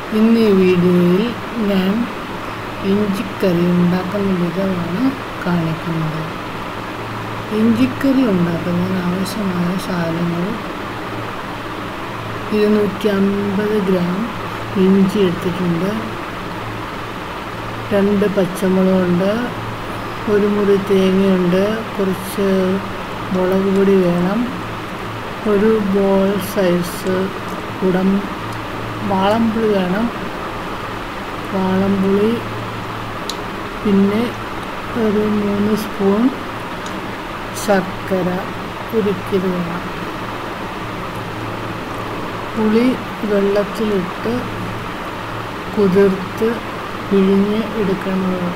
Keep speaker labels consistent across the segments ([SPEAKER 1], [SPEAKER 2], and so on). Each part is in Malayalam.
[SPEAKER 1] ഇന്ന് ഈ വീഡിയോയിൽ ഞാൻ ഇഞ്ചിക്കറി ഉണ്ടാക്കുന്ന വിധമാണ് കാണിക്കുന്നത് ഇഞ്ചിക്കറി ഉണ്ടാക്കുന്നതിന് ആവശ്യമായ സാധനങ്ങൾ ഇരുന്നൂറ്റി അമ്പത് ഗ്രാം ഇഞ്ചി എടുത്തിട്ടുണ്ട് രണ്ട് പച്ചമുളകുണ്ട് ഒരു മുറി തേങ്ങയുണ്ട് കുറച്ച് മുളക് പൊടി വേണം ഒരു ബോൾ സൈസ് കുടം വാളംപുളി വേണം വാളംപുളി പിന്നെ ഒരു മൂന്ന് സ്പൂൺ ശർക്കര ഉരുക്കിയത് വേണം പുളി വെള്ളത്തിലിട്ട് കുതിർത്ത് പിഴിഞ്ഞ് എടുക്കുന്നത്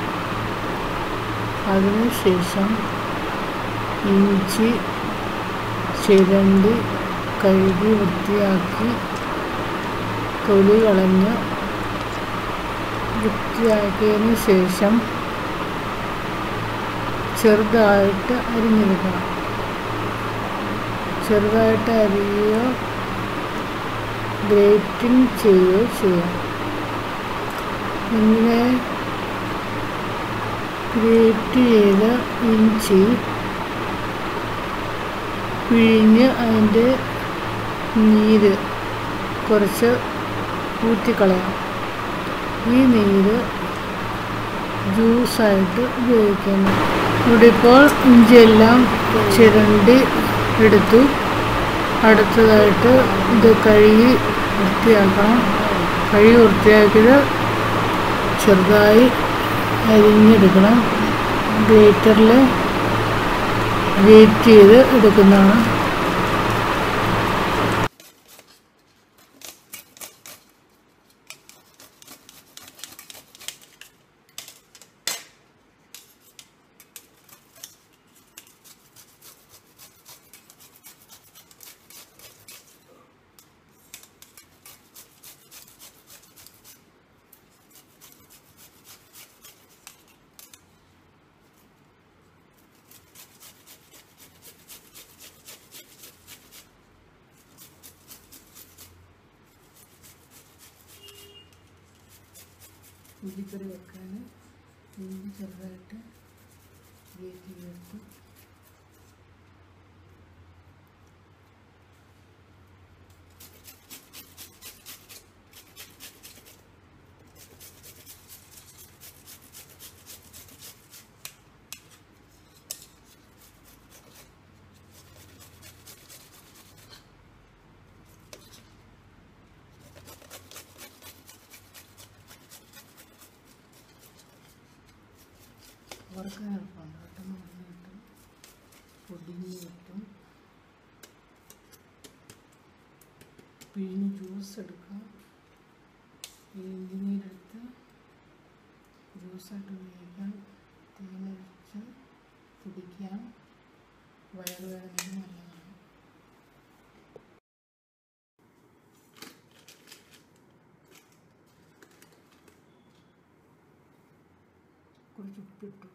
[SPEAKER 1] അതിനുശേഷം ഇഞ്ചി ചിരണ്ടി കഴുകി വൃത്തിയാക്കി തൊലി കളഞ്ഞ് വൃത്തിയാക്കിയതിന് ശേഷം ചെറുതായിട്ട് അരിഞ്ഞെടുക്കണം ചെറുതായിട്ട് അരിയുകയോ ഗ്രേറ്റിംഗ് ചെയ്യുകയോ ചെയ്യാം ഇങ്ങനെ ഗ്രേറ്റ് ചെയ്ത ഇഞ്ചി പിഴിഞ്ഞ് അതിൻ്റെ നീര് കുറച്ച് ഊറ്റിക്കളയാം ഈ നീര് ജ്യൂസായിട്ട് ഉപയോഗിക്കുന്നു ഇവിടെ ഇപ്പോൾ ഇഞ്ചിയെല്ലാം ചിരണ്ടി എടുത്തു അടുത്തതായിട്ട് ഇത് കഴുകി വൃത്തിയാക്കണം കഴുകി വൃത്തിയാക്കിയത് ചെറുതായി അരിഞ്ഞെടുക്കണം ഗ്രേറ്ററിൽ ഗ്രേറ്റ് ചെയ്ത് എടുക്കുന്നതാണ് ഇഞ്ചിക്കറി വെക്കാൻ ഇഞ്ചി ചെറുതായിട്ട് ഗ്രേറ്റ് ചെയ്തെടുത്തു വറുക്കാൻ എളുപ്പമാണ് പെട്ടെന്ന് ഉടനെ കിട്ടും പൊടിഞ്ഞ് കിട്ടും പിഴിഞ്ഞ് ജ്യൂസ് എടുക്കാം ഈ ഇഞ്ചിനീരെടുത്ത് ജ്യൂസായിട്ട് ഉപയോഗിക്കാം തേങ്ങ ഒഴിച്ച് കുടിക്കാം വയറുവേദനയ്ക്ക് നല്ലതാണ് കുറച്ച് ഉപ്പിട്ടു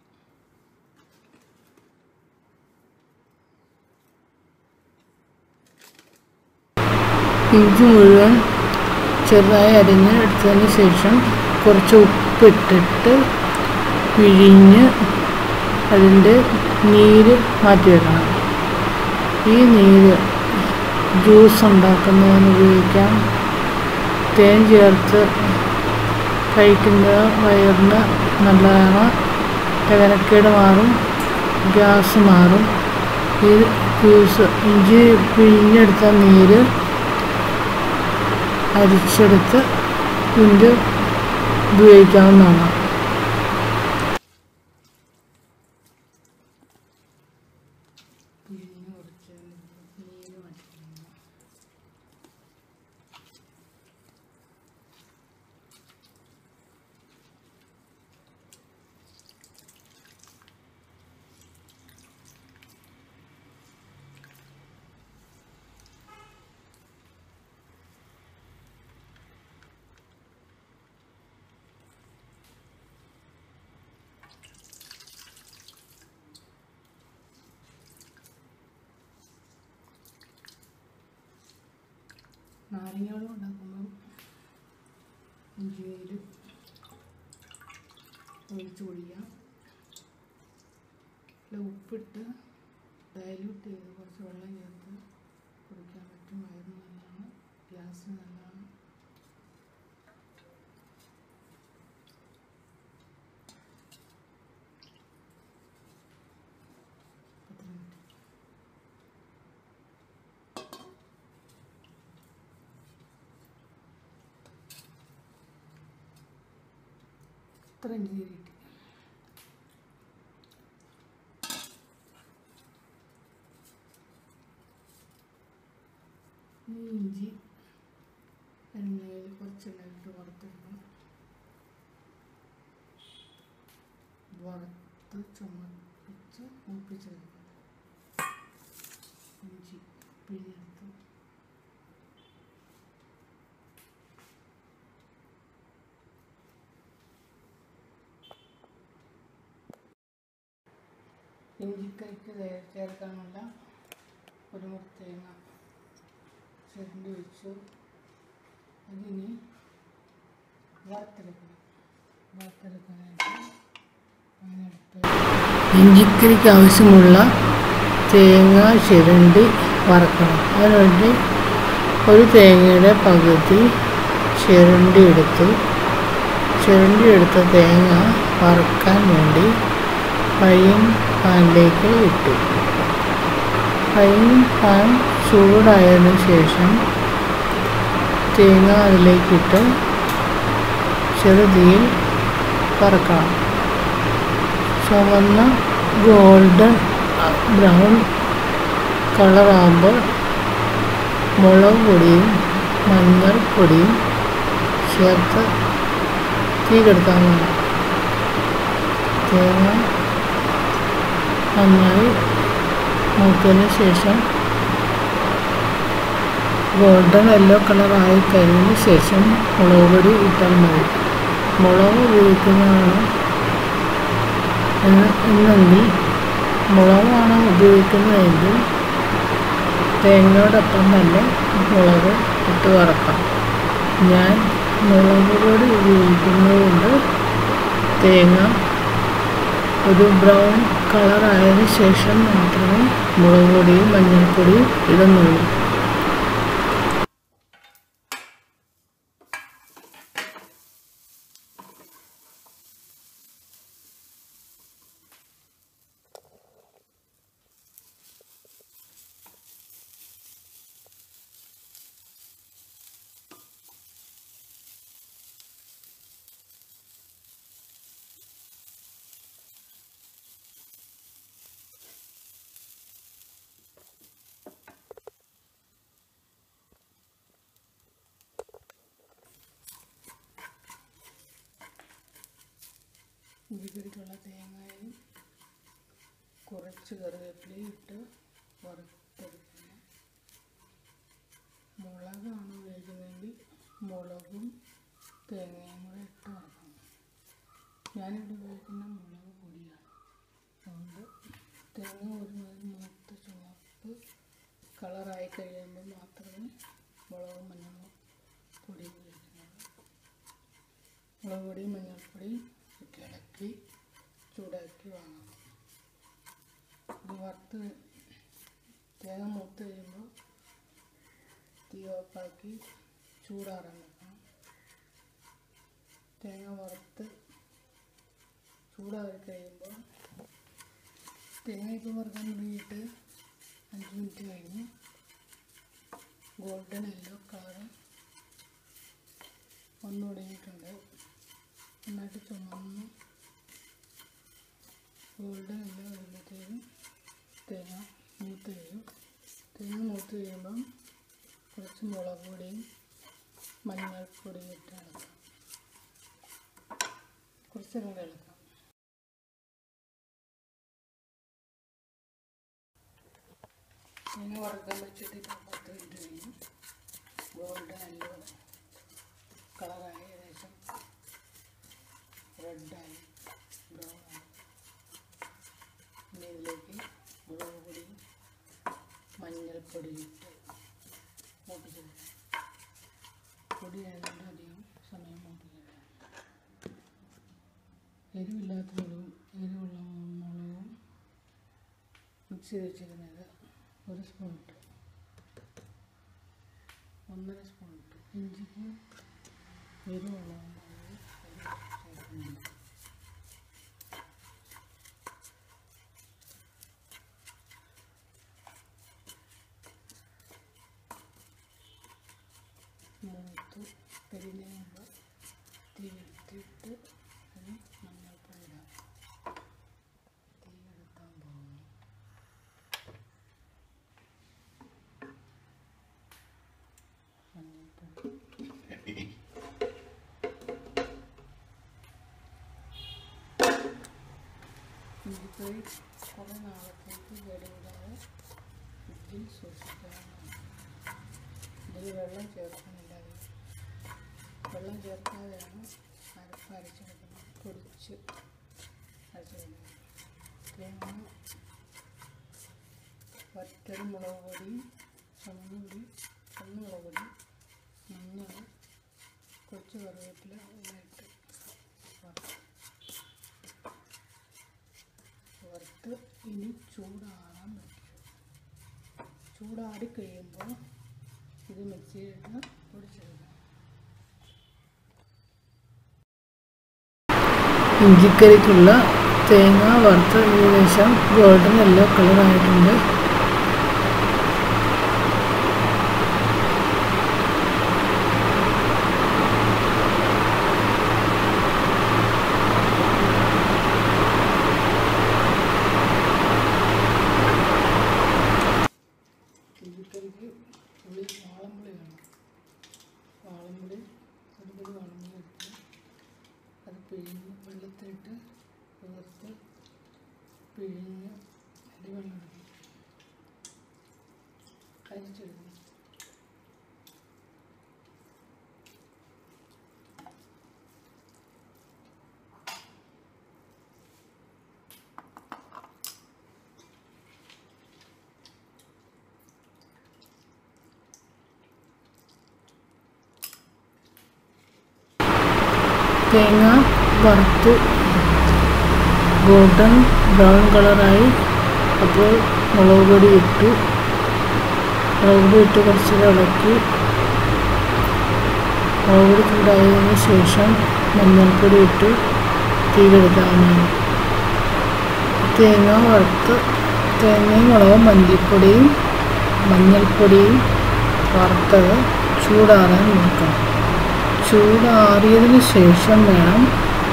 [SPEAKER 1] ഇഞ്ചി മുഴുവൻ ചെറുതായി അരിഞ്ഞ് എടുത്തതിന് ശേഷം കുറച്ച് ഉപ്പിട്ടിട്ട് പിഴിഞ്ഞ് അതിൻ്റെ നീര് മാറ്റി വെക്കണം ഈ നീര് ജ്യൂസ് ഉണ്ടാക്കുന്നതിന് ഉപയോഗിക്കാം തേൻ ചേർത്ത് കഴിക്കുന്നത് വയറിന് നല്ലതാണ് ദഹനക്കേട് മാറും ഗ്യാസ് മാറും ഈ ജ്യൂസ് ഇഞ്ചി പിഴിഞ്ഞെടുത്ത നീര് അരിച്ചെടുത്ത് വീണ്ടും ഉപയോഗിക്കാവുന്നതാണ് പിഴിഞ്ഞ് കുറച്ച് നീര് മാറ്റി നാരങ്ങ വെള്ളം ഉണ്ടാക്കുമ്പം ഇഞ്ചി നീര് ഒഴിച്ച് കുടിക്കാം അല്ല ഉപ്പിട്ട് ഡയല്യൂട്ട് ചെയ്ത് കുറച്ച് വെള്ളം ചേർത്ത് കുടിക്കാൻ പറ്റും വയറിന് നല്ലതാണ് ഗ്യാസിന് നല്ലതാണ് പത്ത് മിനിറ്റ് ഇത്ര ഇഞ്ചി നീര് കിട്ടി ഈ ഇഞ്ചി എണ്ണയിൽ കുറച്ച് എണ്ണയിട്ട് വറുത്തെടുക്കണം വറുത്ത് ചുമപ്പിച്ച് മൂപ്പിച്ചെടുക്കണം ഇഞ്ചി പിഴിയെടുത്ത് ഇഞ്ചിക്കറിക്ക് ചേ- ചേർക്കാനുള്ള ഒരു മുറി തേങ്ങ ചിരണ്ടി വെച്ചു അതിനി വറുത്തെടുക്കണം വറുത്തെടുക്കാനായിട്ട് അങ്ങനെ എടുത്ത് ഇഞ്ചിക്കറിക്ക് ആവശ്യമുള്ള തേങ്ങ ചിരണ്ടി വറക്കണം അതിനുവേണ്ടി ഒരു തേങ്ങയുടെ പകുതി ചിരണ്ടി എടുത്തു ചിരണ്ടി എടുത്ത തേങ്ങ വറുക്കാൻ വേണ്ടി ഫ്രൈയിങ് പാനിലേക്ക് ഇട്ടു ഫ്രൈയിങ് പാൻ ചൂടായതിനു ശേഷം തേങ്ങ അതിലേക്കിട്ട് ചെറുതീയിൽ വറക്കണം ചുവന്ന ഗോൾഡൻ ബ്രൗൺ കളറാകുമ്പോൾ മുളക് പൊടിയും മഞ്ഞൾപ്പൊടിയും ചേർത്ത് തീ കെടുത്താവുന്നതാണ് തേങ്ങ നന്നായി മൂത്തതിന് ശേഷം ഗോൾഡൻ യെല്ലോ കളറായി കഴിഞ്ഞതിന് ശേഷം മുളക് പൊടി ഇട്ടാൽ മതി മുളക് ഉപയോഗിക്കുന്നതാണ് എന്ന് എന്നെങ്കിൽ മുളകാണ് ഉപയോഗിക്കുന്നതെങ്കിൽ തേങ്ങയോടൊപ്പം തന്നെ മുളക് ഇട്ട് വറക്കാം ഞാൻ മുളക് പൊടി ഉപയോഗിക്കുന്നതുകൊണ്ട് തേങ്ങ ഒരു ബ്രൗൺ കളറായതിനു ശേഷം മാത്രമേ മുളക് പൊടിയും മഞ്ഞൾപ്പൊടിയും ഇടുന്നുള്ളൂ ഇതിലേക്കുള്ള തേങ്ങയും കുറച്ച് കറിവേപ്പിലയും ഇട്ട് വറുത്തെടുക്കണം മുളകാണ് ഉപയോഗിക്കുന്നതെങ്കിൽ മുളകും തേങ്ങയും കൂടെ ഇട്ട് വറക്കണം ഞാനിവിടെ ഉപയോഗിക്കുന്ന മുളക് പൊടിയാണ് അതുകൊണ്ട് തേങ്ങ ഒരുമാതിരി മൂത്ത് ചുവപ്പ് കളറായി കഴിയുമ്പോൾ മാത്രമേ മുളകും മഞ്ഞളും പൊടി ഉപയോഗിക്കുന്നുള്ളൂ മുളക് പൊടിയും മഞ്ഞൾപ്പൊടിയും ഇട്ട് ഇളക്കി ചൂടാക്കി വാങ്ങണം ഇത് വറുത്ത് തേങ്ങ മൂത്ത് കഴിയുമ്പോൾ തീ ഓഫാക്കി ചൂടാറാൻ വെക്കണം തേങ്ങ വറുത്ത് ചൂടാറി കഴിയുമ്പോൾ തേങ്ങ ഇപ്പം വറുക്കാൻ തുടങ്ങിയിട്ട് അഞ്ച് മിനിറ്റ് കഴിഞ്ഞ് ഗോൾഡൻ യെല്ലോ കളറ് വന്നു തുടങ്ങിയിട്ടുണ്ട് നന്നായിട്ട് ചുമന്ന് ഗോൾഡൻ യെല്ലോ വരുമ്പോഴത്തേക്കും തേങ്ങ മൂത്ത് കഴിയും തേങ്ങ മൂത്ത് കഴിയുമ്പം കുറച്ച് മുളക് പൊടിയും മഞ്ഞൾപ്പൊടിയും ഇട്ട് ഇളക്കാം കുറച്ച് നേരം കൂടെ ഇളക്കാം തേങ്ങ വറുക്കാൻ വെച്ചിട്ട് ഇപ്പോൾ പത്ത് മിനിറ്റ് കഴിഞ്ഞു ഗോൾഡൻ യെല്ലോ കളറായി ഏകദേശം റെഡായി ബ്രൗൺ ആയി ഇനി ഇതിലേക്ക് മുളക് പൊടി മഞ്ഞൾപ്പൊടി ഇട്ട് മൂപ്പിച്ചെടുക്കാം പൊടി ആയതുകൊണ്ട് അധികം സമയം മൂപ്പിക്കണം എരിവില്ലാത്ത മുളകും എരിവുള്ള മുളകും മിക്സ് ചെയ്ത് വെച്ചിരുന്നത് ഒരു സ്പൂൺ ഇട്ടു ഒന്നര സ്പൂൺ ഇട്ടു ഇഞ്ചിക്ക് എരിവുള്ള മുളക് ചേർക്കുന്നുണ്ട് മൂത്ത് പെരിഞ്ഞുമ്പോൾ തീ എടുത്തിട്ട് അത് മഞ്ഞൾപ്പൊടി ഇടാം തീ എടുത്താൻ പോകുന്നു മഞ്ഞൾപ്പൊടി ഇഞ്ചിപ്പൊടി കുറേ നാളത്തേക്ക് കേടുകൂടാതെ ഫ്രിഡ്ജിൽ സൂക്ഷിക്കാവുന്നതാണ് ഇതിൽ വെള്ളം ചേർക്കുന്നില്ല അധികം വെള്ളം ചേർക്കാതെയാണ് അരപ്പ് അരച്ചെടുക്കുന്നത് പൊടിച്ച് അരച്ചെടുക്കുന്നത് തേങ്ങ വറ്റൽ മുളക് പൊടി ചുമന്നുപൊടി ചുവന്നുമുളക് പൊടി മഞ്ഞൾ കുറച്ച് കറിവേപ്പില എല്ലാം ഇട്ട് വറുത്ത് വറുത്ത് ഇനി ചൂടാറാൻ വയ്ക്കും ചൂടാറി കഴിയുമ്പോൾ ഇത് മിക്സിയിലിട്ട് പൊടിച്ചെടുക്കാം ഇഞ്ചിക്കറിക്കുള്ള തേങ്ങ വറുത്ത് ഏകദേശം ഗോൾഡൻ യെല്ലോ കളറായിട്ടുണ്ട് ഇഞ്ചിക്കറിക്ക് പുളി വാളംപുളി വേണം വാളംപുളി ഒരു പൊടി വാളംപുളി എടുത്ത് അത് പിഴിഞ്ഞ് വെള്ളത്തിലിട്ട് കുതിർത്ത് പിഴിഞ്ഞ് അരിവെള്ളം എടുക്കും കരിച്ചെടുക്കും തേങ്ങ വറുത്ത് ഗോൾഡൻ ബ്രൗൺ കളറായി അപ്പോൾ മുളക് പൊടി ഇട്ടു മുളക് പൊടി ഇട്ട് കുറച്ച് ഇളക്കി മുളക് പൊടി ചൂടായതിനു ശേഷം മഞ്ഞൾപ്പൊടി ഇട്ട് തീ കെടുത്താവുന്നതാണ് തേങ്ങ വറുത്ത് തേങ്ങയും മുളകും മല്ലിപ്പൊടിയും മഞ്ഞൾപ്പൊടിയും വറുത്തത് ചൂടാറാൻ നോക്കണം ചൂടാറിയതിന് ശേഷം വേണം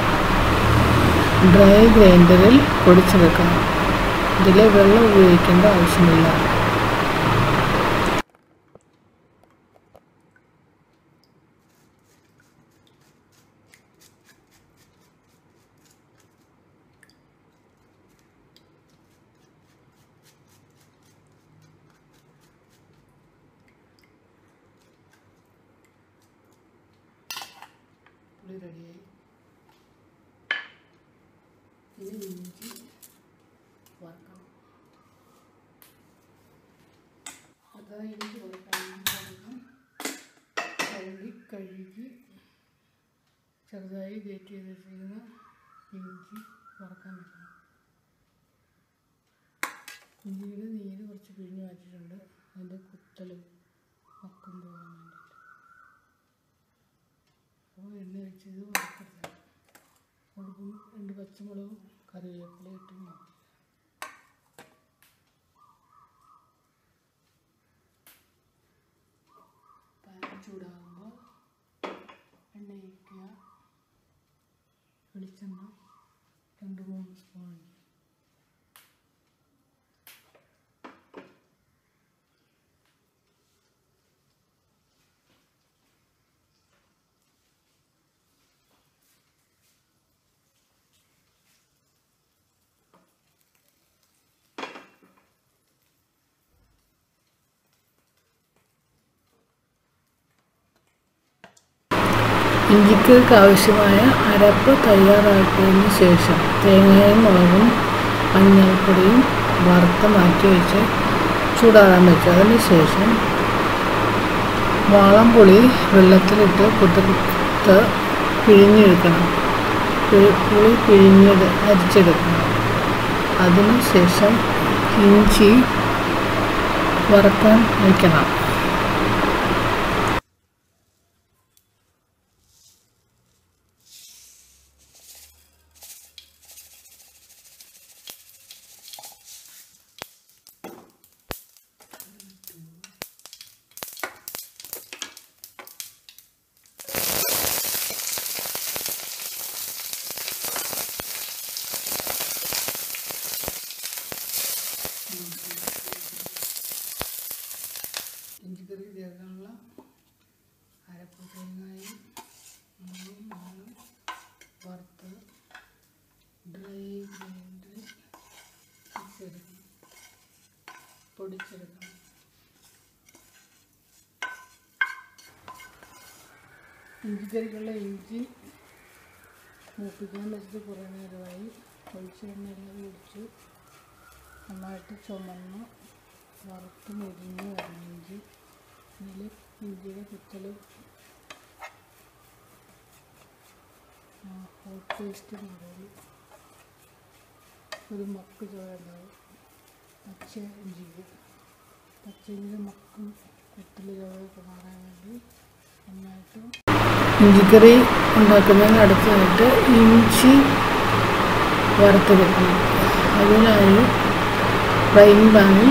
[SPEAKER 1] ഡ്രൈ ഗ്രൈൻഡറിൽ പൊടിച്ചെടുക്കാൻ ഇതിൽ വെള്ളം ഉപയോഗിക്കേണ്ട ആവശ്യമില്ല പുളി റെഡിയായി ഇനി ഇഞ്ചി വറക്കണം അതാ ഇഞ്ചി വറക്കണം ഇഞ്ചി വറക്കണം കഴുകി കഴുകി ചെറുതായി ഗ്രേറ്റ് ചെയ്ത് വെച്ചിരിക്കുന്ന ഇഞ്ചി വറക്കാൻ വെക്കണം ഇഞ്ചിയുടെ നീര് കുറച്ച് പിഴിഞ്ഞ് മാറ്റിയിട്ടുണ്ട് അതിൻ്റെ കുത്തൽ മക്കും പോകാൻ വേണ്ടിയിട്ട് അപ്പോൾ എണ്ണ വെച്ച് ഇത് വറുത്തെടുക്കണം കൊടുക്കും രണ്ട് പച്ചമുളകും കറിവേപ്പില ഇട്ട് നോക്കി പാൻ ചൂടാകുമ്പോൾ എണ്ണ ഒഴിക്കുക വെളിച്ചെണ്ണ രണ്ട് മൂന്ന് സ്പൂൺ ഒഴിക്കുക ഇഞ്ചിക്കൾക്ക് ആവശ്യമായ അരപ്പ് തയ്യാറാക്കിയതിന് ശേഷം തേങ്ങയും മുളകും മഞ്ഞൾപ്പൊടിയും വറുത്ത് മാറ്റി വെച്ച് ചൂടാറാൻ വെച്ചു അതിന് ശേഷം വാളംപുളി വെള്ളത്തിലിട്ട് കുതിർത്ത് പിഴിഞ്ഞെടുക്കണം പി- പുളി പിഴിഞ്ഞത് അരിച്ചെടുക്കണം അതിനുശേഷം ഇഞ്ചി വറുക്കാൻ വയ്ക്കണം ഇഞ്ചിക്കറി ചേർക്കാനുള്ള അരപ്പ് തേങ്ങയും മുളകും മുളകും വറുത്ത് ഡ്രൈ ഗ്രൈൻഡറിൽ പൊടിച്ചെടുക്കണം പൊടിച്ചെടുക്കണം ഇഞ്ചിക്കറിക്കുള്ള ഇഞ്ചി മൂപ്പിക്കാൻ വെച്ചിട്ട് കുറേ നേരമായി വെളിച്ചെണ്ണയെല്ലാം ഒഴിച്ച് നന്നായിട്ട് ചുമന്ന് വറുത്ത് മുരിഞ്ഞ് വരണം ഇഞ്ചി ഇതിൽ ഇഞ്ചിയുടെ കുത്തൽ ഹോട്ട് പേസ്റ്റ് മാറുള്ളൂ ഒരു മക്ക് ചുവ ഉണ്ടാവും പച്ച ഇഞ്ചിക്ക് പച്ച ഇഞ്ചി മക്കും കുത്തൽ ചുവയൊക്കെ മാറാൻ വേണ്ടി നന്നായിട്ട് ഇഞ്ചിക്കറി ഉണ്ടാക്കുന്നതിന് അടുത്തായിട്ട് ഇഞ്ചി വറുത്തെടുക്കണം അതിനായി ഫ്രൈങ് പാനിൽ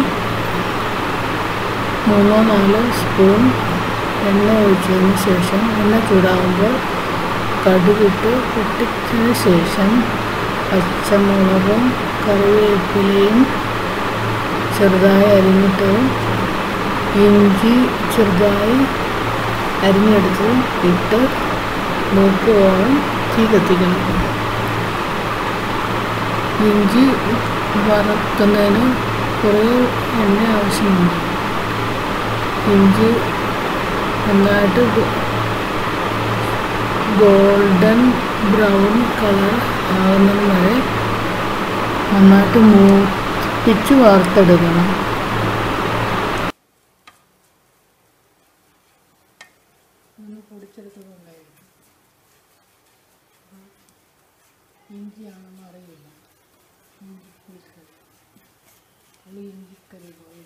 [SPEAKER 1] മൂന്നോ നാലോ സ്പൂൺ എണ്ണ ഒഴിച്ചതിന് ശേഷം എണ്ണ ചൂടാകുമ്പോൾ കടുകിട്ട് പൊട്ടിച്ചതിന് ശേഷം പച്ചമുളകും കറിവേപ്പിലയും ചെറുതായി അരിഞ്ഞിട്ടതും ഇഞ്ചി ചെറുതായി അരിഞ്ഞെടുത്ത് ഇട്ട് മൂക്കുവോളം തീ കത്തിക്കണം ഇഞ്ചി വറുക്കുന്നതിന് കുറേ എണ്ണ ആവശ്യമുണ്ട് ഇഞ്ചി നന്നായിട്ട് ഗോൾഡൻ ബ്രൗൺ കളർ ആകുന്നത് വരെ നന്നായിട്ട് മൂപ്പിച്ച് വാർത്തെടുക്കണം ഒന്ന് പൊടിച്ചെടുക്കുന്നുണ്ടായിരിക്കും ഇഞ്ചിയാണെന്ന് അറിയില്ല ഇഞ്ചി പുളിക്കറി അല്ലെങ്കിൽ ഇഞ്ചിക്കറി പോലെ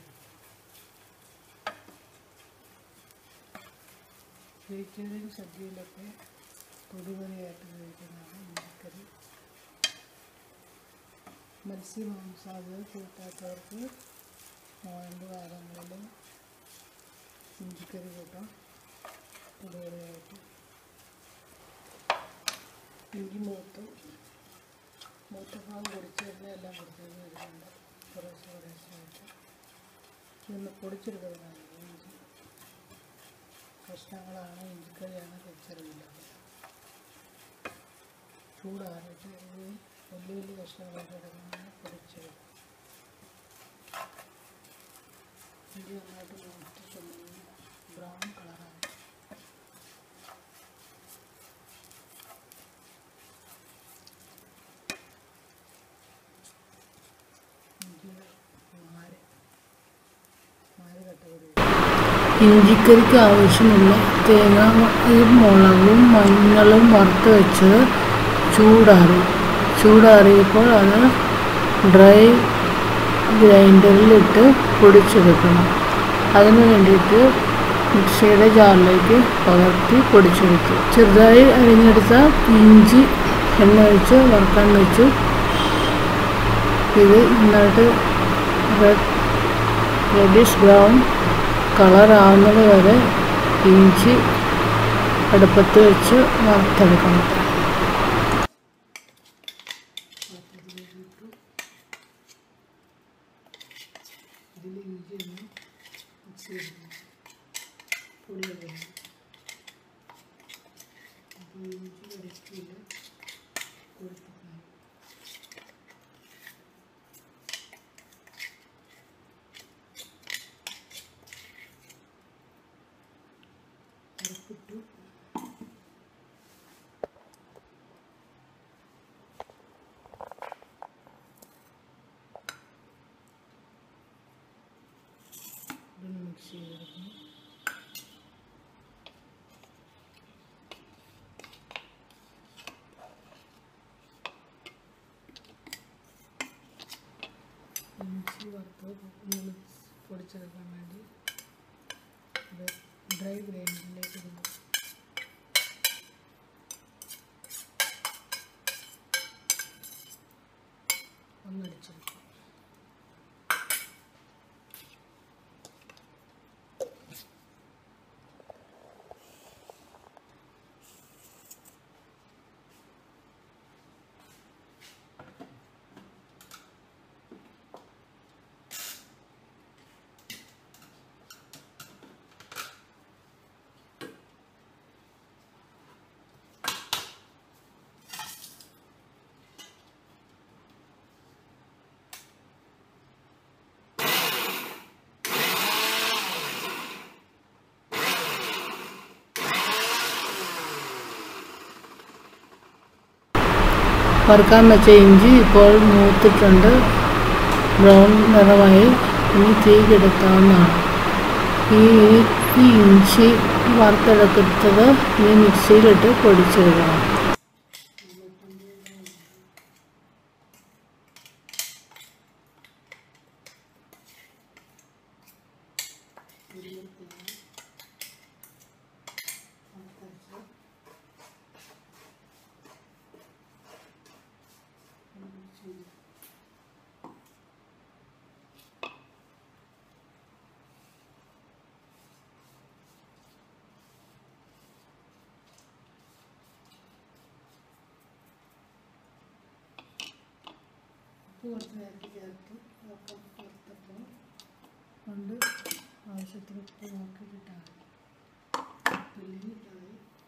[SPEAKER 1] വെജിറ്റേറിയൻ സദ്യയിലൊക്കെ പൊതുവരെയായിട്ട് ഉപയോഗിക്കുന്നതാണ് ഇഞ്ചിക്കറി മത്സ്യമാംസാദികൾ കൂട്ടാത്തവർക്ക് നോയമ്പ് കാലങ്ങളിൽ ഇഞ്ചിക്കറി കൂട്ടാം പൊതുവരെയായിട്ട് ഇഞ്ചി മൂത്ത് മൂത്തഭാഗം പൊടിച്ച് എണ്ണയെല്ലാം പൊടിച്ചത് വരുന്നുണ്ട് കുറേശ്ശെ കുറേശ്ശെയായിട്ട് ഇതൊന്ന് പൊടിച്ചെടുക്കുന്നതാണ് ഇഞ്ചി കഷ്ണങ്ങളാണ് ഇഞ്ചിക്കറിയാണ് തിരിച്ചറിയില്ലാതെ ചൂടാറിയിട്ട് ഇത് വലിയ വലിയ കഷ്ണങ്ങളൊക്കെ ഇടങ്ങനെ പൊടിച്ചെടുക്കും ഇഞ്ചി നന്നായിട്ട് മൂത്ത് ചുമന്ന് ബ്രൗൺ കളറാണ് ഇഞ്ചിയുടെ മാര് മാര് കട്ട ഇഞ്ചിക്കറിക്ക് ആവശ്യമുള്ള തേങ്ങ ഈ മുളകും മഞ്ഞളും വറുത്ത് വെച്ചത് ചൂടാറി ചൂടാറിയപ്പോൾ അത് ഡ്രൈ ഗ്രൈൻഡറിലിട്ട് പൊടിച്ചെടുക്കണം അതിന് വേണ്ടിയിട്ട് മിക്സിയുടെ ജാറിലേക്ക് പകർത്തി പൊടിച്ചെടുത്തു ചെറുതായി അരിഞ്ഞെടുത്ത ഇഞ്ചി എണ്ണ ഒഴിച്ച് വറുക്കാൻ വെച്ചു ഇത് നന്നായിട്ട് റെഡ് റെഡിഷ് ബ്രൗൺ കളറാവുന്നത് വരെ ഇഞ്ചി അടുപ്പത്ത് വെച്ച് വറുത്തെടുക്കണം ഇതിൽ ഇഞ്ചി ഒന്ന് മിക്സ് ചെയ്തിട്ടുണ്ട് പൊടി വെക്കണം അപ്പോൾ ഇഞ്ചി കടിക്കില്ല കൊടുത്തിട്ടുണ്ട് അരപ്പിട്ടു ഇതൊന്ന് മിക്സ് ചെയ്തെടുക്കണം ചേർത്ത് ഒന്ന് പൊടിച്ചെടുക്കാൻ വേണ്ടി ഇത് ഡ്രൈ ഗ്രൈൻഡറിലേക്ക് ഇടുന്നു ഒന്നടിച്ചെടുക്കും വറുക്കാൻ വെച്ച ഇഞ്ചി ഇപ്പോൾ മൂത്തിട്ടുണ്ട് ബ്രൗൺ നിറമായി ഇനി തീ കെടുത്താവുന്നതാണ് ഈ ഈ ഇഞ്ചി വറുത്തെടുത്തത് ഈ മിക്സിയിലിട്ട് പൊടിച്ചെടുക്കണം ഉപ്പ് കുറച്ച് നേരത്തെ ചേർത്ത് ഒക്കെ വറുത്തപ്പോൾ കൊണ്ട് ആവശ്യത്തിന് ഉപ്പ് നോക്കിയിട്ടാണ് ഉപ്പില്ലെങ്കിൽ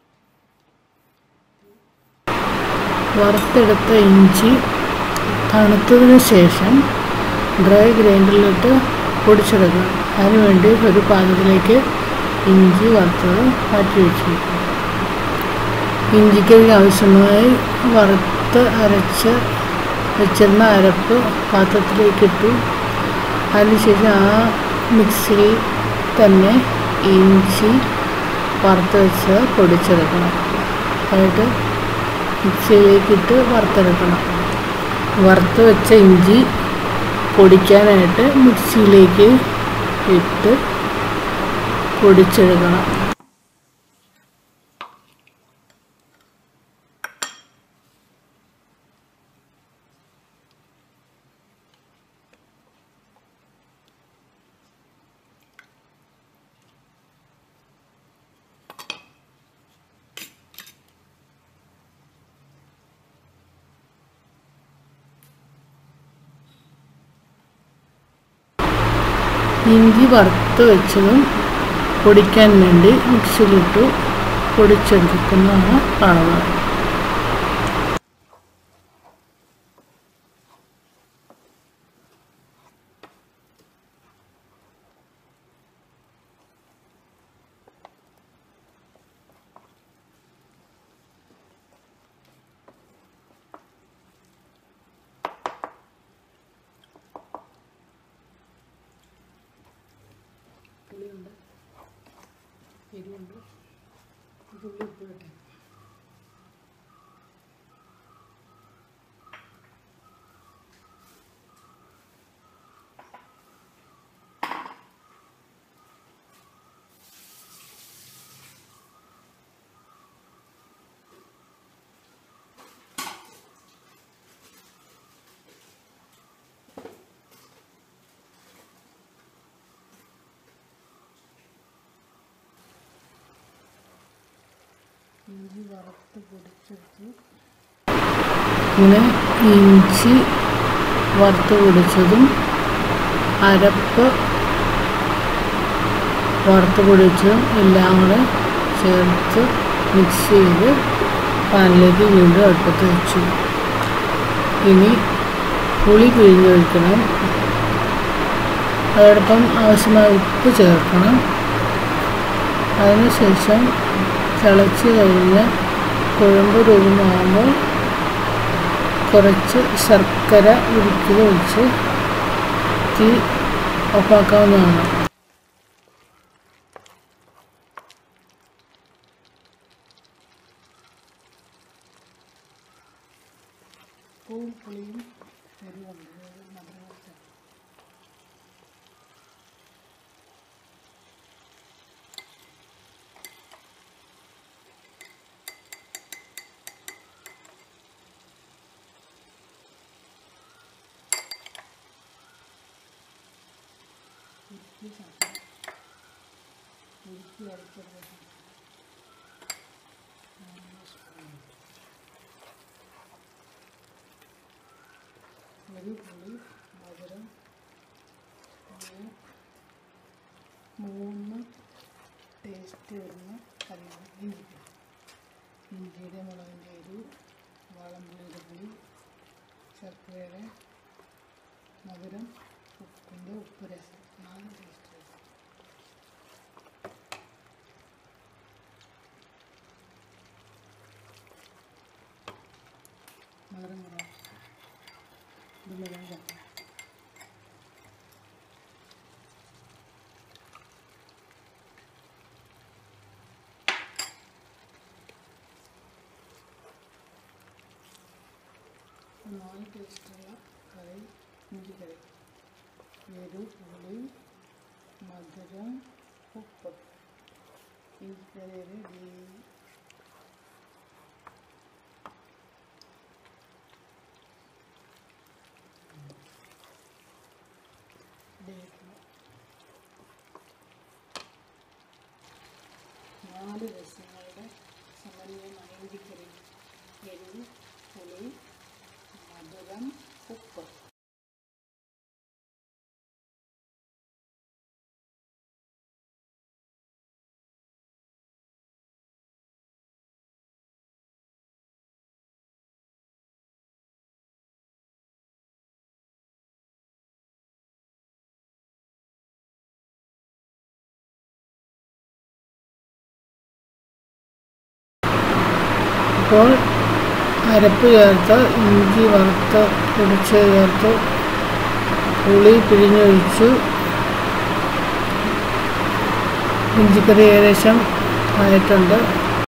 [SPEAKER 1] വറുത്തെടുത്ത ഇഞ്ചി തണുത്തതിന് ശേഷം ഡ്രൈ ഗ്രൈൻഡറിലിട്ട് പൊടിച്ചെടുക്കണം അതിനുവേണ്ടി ഒരു പാത്രത്തിലേക്ക് ഇഞ്ചി വറുത്തത് മാറ്റി വെച്ചിരിക്കും ഇഞ്ചിക്ക് ആവശ്യമായി വറുത്ത് അരച്ച് വെച്ചിരുന്ന അരപ്പ് പാത്രത്തിലേക്ക് ഇട്ടു അതിനുശേഷം ആ മിക്സിയിൽ തന്നെ ഇഞ്ചി വറുത്ത് വെച്ച് പൊടിച്ചെടുക്കണം എന്നിട്ട് മിക്സിയിലേക്കിട്ട് വറുത്തെടുക്കണം വറുത്ത് വെച്ച ഇഞ്ചി പൊടിക്കാനായിട്ട് മിക്സിയിലേക്ക് ഇട്ട് പൊടിച്ചെടുക്കണം ഇഞ്ചി വറുത്ത് വെച്ചതും പൊടിക്കാൻ വേണ്ടി മിക്സിയിലിട്ടു പൊടിച്ചെടുക്കുന്നതാണ് കാണുന്നത് പുളിയുണ്ട് എരിവുണ്ട് തുള്ളി ഉപ്പ് ഇട്ടെ ഇഞ്ചി വറുത്ത് പൊടിച്ചെടുത്ത് ഇങ്ങനെ ഇഞ്ചി വറുത്ത് പൊടിച്ചതും അരപ്പ് വറുത്ത് പൊടിച്ചതും എല്ലാം കൂടെ ചേർത്ത് മിക്സ് ചെയ്ത് പാനിലേക്ക് വീണ്ടും അടുപ്പത്ത് വെച്ചു ഇനി പുളി പിഴിഞ്ഞൊഴിക്കണം അതോടൊപ്പം ആവശ്യമായ ഉപ്പ് ചേർക്കണം അതിനുശേഷം തിളച്ച് കഴിഞ്ഞ് കുഴമ്പ് രൂപമാകുമ്പോൾ കുറച്ച് ശർക്കര ഉരുക്കിൽ ഒഴിച്ച് തീ ഓഫാക്കാവുന്നതാണ് പൂവും പുളിയും എരിവുണ്ട് മധുരം ചേർത്ത് മൂന്ന് സ്പൂൺ ഒരു പുളി മധുരം പിന്നെ മൂന്ന് ടേസ്റ്റ് വരുന്ന കറിയാണ് ഇഞ്ചി ഇഞ്ചിയുടെ മുളകിൻ്റെ എരിവ് വാളംപുളിയുടെ പുളി ശർക്കരയുടെ മധുരം ഉപ്പിൻ്റെ ഉപ്പ് രസം നാല് ടേസ്റ്റ് വരും മധുരം കുറവ് ഇത് മുഴുവൻ ചേർക്കാം നാല് ടേസ്റ്റുള്ള കറി ഇഞ്ചി കറി എരു പുളി മധുരം ഉപ്പ് ഇഞ്ചിക്കറിയുടെ ഈ ഇതിലേക്ക് നാല് രസങ്ങളുടെ സമന്വയമായ ഇഞ്ചിക്കറി എരിവ് പുളി മധുരം ഉപ്പ് ഇപ്പോൾ അരപ്പ് ചേർത്ത് ഇഞ്ചി വറുത്ത് പൊടിച്ച് ചേർത്ത് പുളി പിഴിഞ്ഞൊഴിച്ചു ഇഞ്ചിക്കറി ഏകദേശം ആയിട്ടുണ്ട്